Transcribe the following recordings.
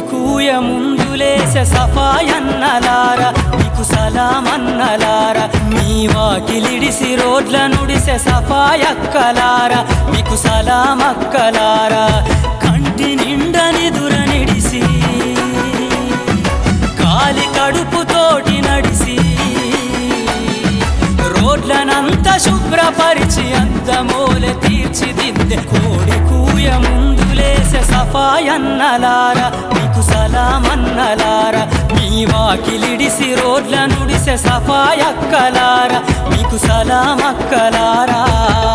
కూయ ముందులేసె సఫాయన్నలారా మీకు సలామన్నలారా మీ వాకిలిడిసి రోడ్ల నుడిసె సఫాయక్కలారా మీకు సలామక్కలారా కంటి నిండా నిదుర నిడిసి కాలి కడుపుతోటి నడిసి రోడ్లనంత శుభ్రపరిచి అందమూల తీర్చిదిద్దే కోడి కూయ ముందులేసె సఫాయన్నలారా మీకు సలామన్నలారా మీ వాకిలిడిసి రోడ్ల నుడిసె సఫాయక్కలారా మీకు సలామక్కలారా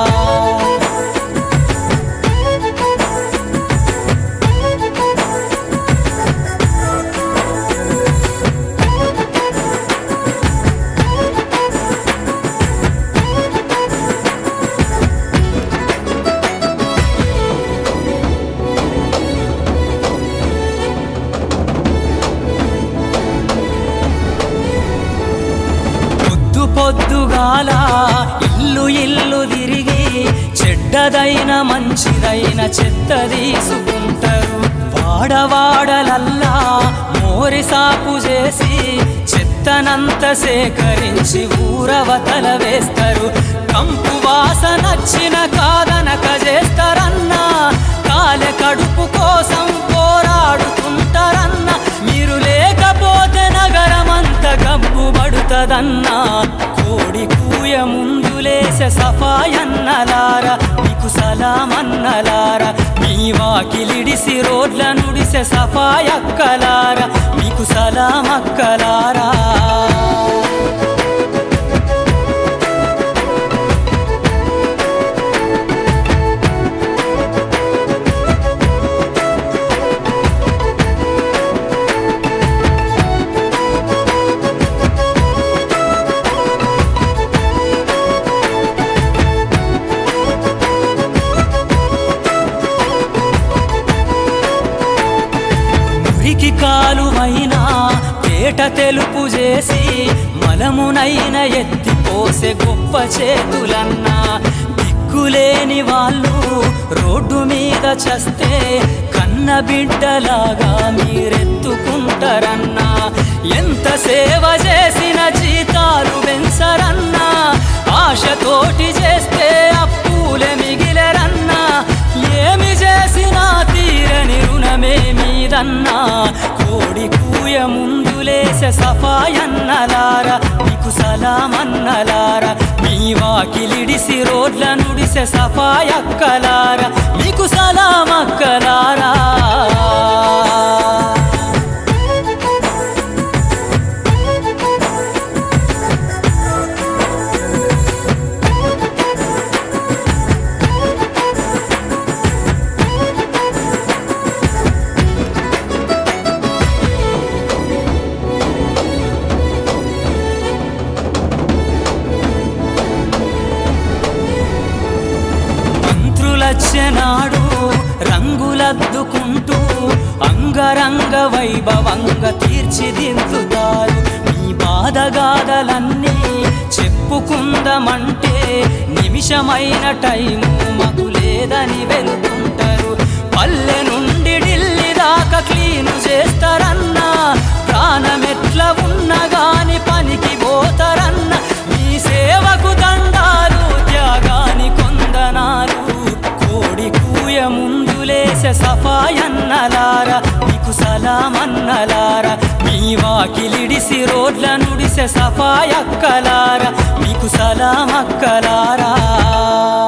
పొద్దు పొద్దుగాల ఇల్లు ఇల్లు తిరిగి చెడ్డదైన మంచిదైన చెత్త తీసుకుంటారు వాడవాడలల్లా మోరి సాపు చేసి చెత్తనంత సేకరించి ఊరవతల వేస్తారు కంపు వాసనచ్చిన కాదనక చేస్తారన్నా కాలె కడుపు కోసం పోరాడుతుంటారన్నా మీరు లేకపోతే నగరమంత గబ్బు పడుతదన్నా కోడి కూయ ముందులేసె సఫాయన్నలారా మీకు సలామన్నలారా మీ వాకిలిడిసి రోడ్ల నుడిసె సఫాయక్కలారా మీకు సలామక్కలారా మురికి కాలువైనా తేట తెలుపు చేసి మలమునైన ఎత్తిపోసే గొప్ప చేతులన్నా దిక్కులేని వాళ్ళు రోడ్డు మీద చస్తే కన్న బిడ్డలాగా మీరెత్తుకుంటారన్నా ఎంత సేవ చేసిన జీతాలు వెంచరన్నా ఆశతోటి చేస్తే అప్పులే మిగిలరన్నా ఏమి చేసినా తీరని రుణమే మీదన్నా కోడి కూయ ముందులేసె సఫాయన్నలారా మీకు సలామన్నలారా మీ వాకిలిడిసి రోడ్ల నుడిసె సఫాయక్కలారా మీకు సలామక్కలారా మంత్రులచ్చనాడు రంగులద్దుకుంటూ అంగరంగ వైభవంగా తీర్చిదిద్దుతారు మీ బాధగాథలన్నీ చెప్పుకుందామంటే నిమిషమైన టైము మాకు లేదని వెళ్తుంటారు పల్లె నుండి ఢిల్లీ దాకా క్లీను చేస్తారన్నా ప్రాణమెట్ల ఉన్నా గాని పనికి పోతారన్నా మీ సేవకు దండాలు త్యాగాని కొందనాలు కోడి కూయ ముందులేసె సఫాయన్నలారా మీకు సలామన్నలారా మీ వాకిలిడిసి రోడ్ల నుడిసె సఫాయక్కలారా మీకు సలామక్కలారా